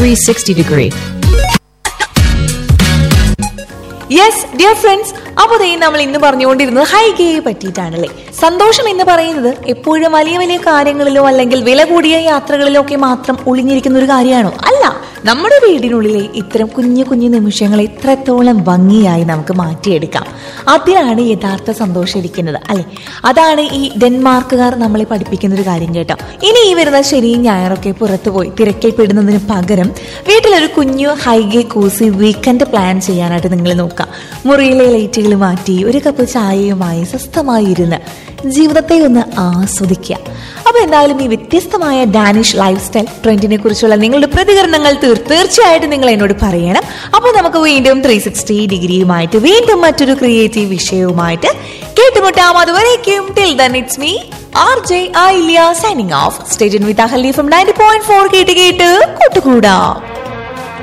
360 degree. Yes dear friends അപ്പോൾ ദേ നമ്മൾ ഇന്ന് പറഞ്ഞുകൊണ്ടിരുന്നത് ഹൈഗയെ പറ്റിയിട്ടാണല്ലേ സന്തോഷം എന്ന് പറയുന്നത് എപ്പോഴും വലിയ വലിയ കാര്യങ്ങളിലോ അല്ലെങ്കിൽ വില കൂടിയ യാത്രകളിലോ ഒക്കെ മാത്രം ഒളിഞ്ഞിരിക്കുന്ന ഒരു കാര്യമാണോ അല്ല നമ്മുടെ വീടിനുള്ളിലെ ഇത്തരം കുഞ്ഞു കുഞ്ഞു നിമിഷങ്ങളെ എത്രത്തോളം ഭംഗിയായി നമുക്ക് മാറ്റിയെടുക്കാം അതിലാണ് യഥാർത്ഥ സന്തോഷം ഇരിക്കുന്നത് അല്ലെ അതാണ് ഈ ഡെൻമാർക്കുകാർ നമ്മളെ പഠിപ്പിക്കുന്ന ഒരു കാര്യം കേട്ടോ ഇനി ഈ വരുന്ന ശനിയും ഞായറൊക്കെ പുറത്തു പോയി തിരക്കിൽ പെടുന്നതിന് പകരം വീട്ടിലൊരു കുഞ്ഞു ഹൈഗെ കൂസി വീക്കെൻഡ് പ്ലാൻ ചെയ്യാനായിട്ട് നിങ്ങൾ നോക്കുക മുറിയിലെ ലൈറ്റുകൾ മാറ്റി ഒരു കപ്പ് ചായയുമായി സ്വസ്ഥമായി ഇരുന്ന് ജീവിതത്തെ ഒന്ന് ആസ്വദിക്കുക അപ്പൊ എന്തായാലും ഈ വ്യത്യസ്തമായ ഡാനിഷ് ലൈഫ് സ്റ്റൈൽ ട്രെൻഡിനെ കുറിച്ചുള്ള നിങ്ങളുടെ പ്രതികരണങ്ങൾ തീർ തീർച്ചയായിട്ടും നിങ്ങൾ എന്നോട് പറയണം അപ്പോൾ നമുക്ക് വീണ്ടും ത്രീ സിക്സ്റ്റി ഡിഗ്രിയുമായിട്ട് വീണ്ടും മറ്റൊരു ക്രിയേറ്റീവ് വിഷയവുമായിട്ട് കേട്ടുമുട്ടാം അതുവരേക്കും till then it's me R J I signing off സ്റ്റേജൻ വിത്ത് അഹലി ഫ്രം നയൻറ്റി പോയിന്റ് ഫോർ കേട്ട് കേട്ട് കൂട്ടുകൂടാം